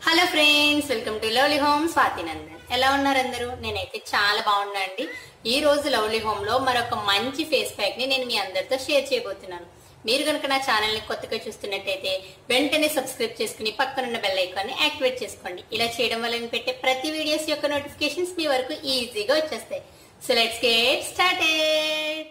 hello friends welcome to lovely home Swathi Nandan ఎలా ఉన్నారు అందరూ నేనైతే చాలా బాగున్నా అండి ఈ రోజు లవ్లీ హోమ్ లో మరొక మంచి ఫేస్ ప్యాక్ ని నేను మీ అందరితో షేర్ చేయబోతున్నాను మీరు కనుక నా ఛానల్ ని కొత్తగా చూస్తున్నట్టయితే వెంటనే సబ్స్క్రైబ్ చేసుకుని పక్కనున్న బెల్ ఐకాన్ ని యాక్టివేట్ చేసుకోండి ఇలా చేయడం వల్ల నేను పెట్టే ప్రతి వీడియోస్ యొక్క నోటిఫికేషన్స్ మీ వరకు ఈజీగా వచ్చేస్తాయి సో లెట్స్ గెట్ స్టార్టెడ్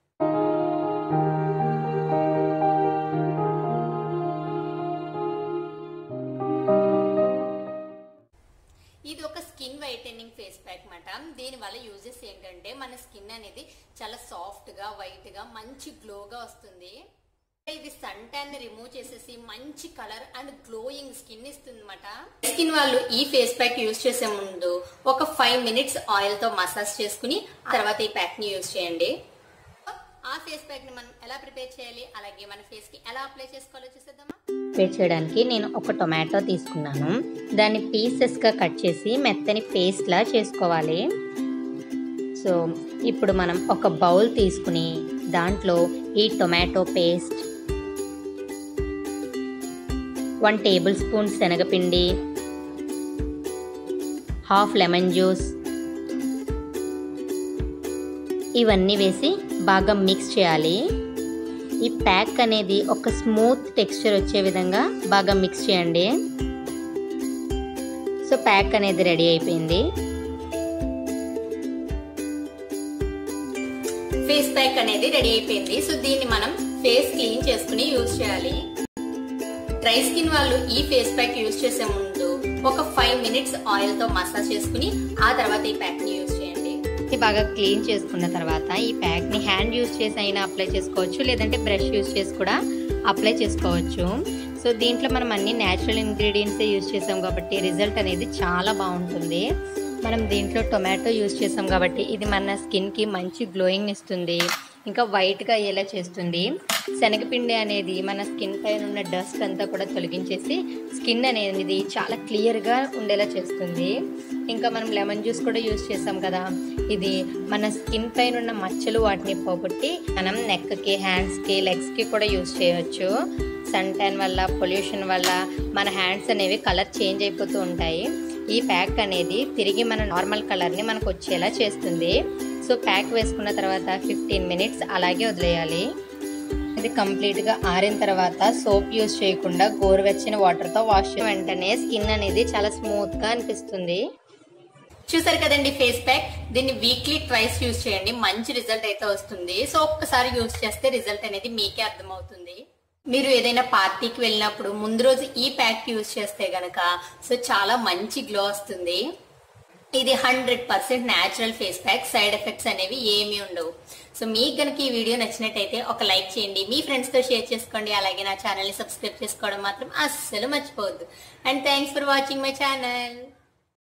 ఇది ఒక స్కిన్ వైటనింగ్ ఫేస్ ప్యాక్ మాట దీని వల్ల యూజెస్ ఏంటంటే మన స్కిన్ అనేది చాలా సాఫ్ట్ గా వైట్ గా మంచి గ్లోగా వస్తుంది ఇది సన్ ట్యాన్ ని రిమూవ్ చేసేసి మంచి కలర్ అండ్ గ్లోయింగ్ స్కిన్ ఇస్తుంది అనమాట స్కిన్ వాళ్ళు ఈ ఫేస్ ప్యాక్ యూజ్ చేసే ముందు ఒక ఫైవ్ మినిట్స్ ఆయిల్ తో మసాజ్ చేసుకుని ఆ తర్వాత ఈ ప్యాక్ ని యూజ్ చేయండి ఆ ఫేస్ ప్యాక్ ని మనం ఎలా ప్రిపేర్ చేయాలి అలాగే మన ఫేస్ కి ఎలా అప్లై చేసుకోవాలో చూసేద్దామా ప్రిపేర్ చేయడానికి నేను ఒక టొమాటో తీసుకున్నాను దాన్ని పీసెస్గా కట్ చేసి మెత్తని పేస్ట్లా చేసుకోవాలి సో ఇప్పుడు మనం ఒక బౌల్ తీసుకుని దాంట్లో ఈ tomato paste one tablespoon శనగపిండి హాఫ్ లెమన్ జ్యూస్ ఇవన్నీ వేసి బాగా మిక్స్ చేయాలి ఈ ప్యాక్ అనేది ఒక స్మూత్ టెక్స్చర్ వచ్చే విధంగా బాగా మిక్స్ చేయండి సో ప్యాక్ అనేది రెడీ అయిపోయింది ఫేస్ ప్యాక్ అనేది రెడీ అయిపోయింది సో దీన్ని మనం ఫేస్ క్లీన్ చేసుకుని యూజ్ చేయాలి డ్రై స్కిన్ వాళ్ళు ఈ ఫేస్ ప్యాక్ యూజ్ చేసే ముందు ఒక ఫైవ్ మినిట్స్ ఆయిల్ తో మసాజ్ చేసుకుని ఆ తర్వాత ఈ ప్యాక్ ని యూజ్ చేయండి ఇది బాగా క్లీన్ చేసుకున్న తర్వాత ఈ ప్యాక్ని హ్యాండ్ యూజ్ చేసి అయినా అప్లై చేసుకోవచ్చు లేదంటే బ్రష్ యూజ్ చేసి కూడా అప్లై చేసుకోవచ్చు సో దీంట్లో మనం అన్ని న్యాచురల్ ఇంగ్రీడియంట్సే యూజ్ చేసాం కాబట్టి రిజల్ట్ అనేది చాలా బాగుంటుంది మనం దీంట్లో టొమాటో యూజ్ చేసాం కాబట్టి ఇది మన స్కిన్కి మంచి గ్లోయింగ్ ఇస్తుంది ఇంకా వైట్గా అయ్యేలా చేస్తుంది శనగపిండి అనేది మన స్కిన్ పైన ఉన్న డస్ట్ అంతా కూడా తొలగించేసి స్కిన్ అనేది చాలా క్లియర్గా ఉండేలా చేస్తుంది ఇంకా మనం లెమన్ జ్యూస్ కూడా యూజ్ చేసాం కదా ఇది మన స్కిన్ పైన ఉన్న మచ్చలు వాటిని పోగొట్టి మనం నెక్కి హ్యాండ్స్కి లెగ్స్కి కూడా యూజ్ చేయవచ్చు సన్ ట్యాన్ వల్ల పొల్యూషన్ వల్ల మన హ్యాండ్స్ అనేవి కలర్ చేంజ్ అయిపోతూ ఉంటాయి ఈ ప్యాక్ అనేది తిరిగి మన నార్మల్ కలర్ని మనకు వచ్చేలా చేస్తుంది సో ప్యాక్ వేసుకున్న తర్వాత ఫిఫ్టీన్ మినిట్స్ అలాగే వదిలేయాలి ఇది కంప్లీట్గా ఆరిన తర్వాత సోప్ యూజ్ చేయకుండా గోరువెచ్చని వాటర్తో వాష్ వెంటనే స్కిన్ అనేది చాలా స్మూత్గా అనిపిస్తుంది చూసారు కదండి ఫేస్ ప్యాక్ దీన్ని వీక్లీ ట్వైస్ యూజ్ చేయండి మంచి రిజల్ట్ అయితే వస్తుంది సో ఒక్కసారి యూజ్ చేస్తే రిజల్ట్ అనేది మీకే అర్థమవుతుంది మీరు ఏదైనా పార్టీకి వెళ్ళినప్పుడు ముందు రోజు ఈ ప్యాక్ యూజ్ చేస్తే గనక సో చాలా మంచి గ్లో వస్తుంది ఇది hundred percent natural face pack side effects అనేవి ఏమీ ఉండవు సో మీకు గనక ఈ వీడియో నచ్చినట్టయితే ఒక లైక్ చేయండి మీ ఫ్రెండ్స్ తో షేర్ చేసుకోండి అలాగే నా ఛానల్ ని సబ్స్క్రైబ్ చేసుకోవడం మాత్రం అస్సలు మర్చిపోవద్దు and thanks for watching my channel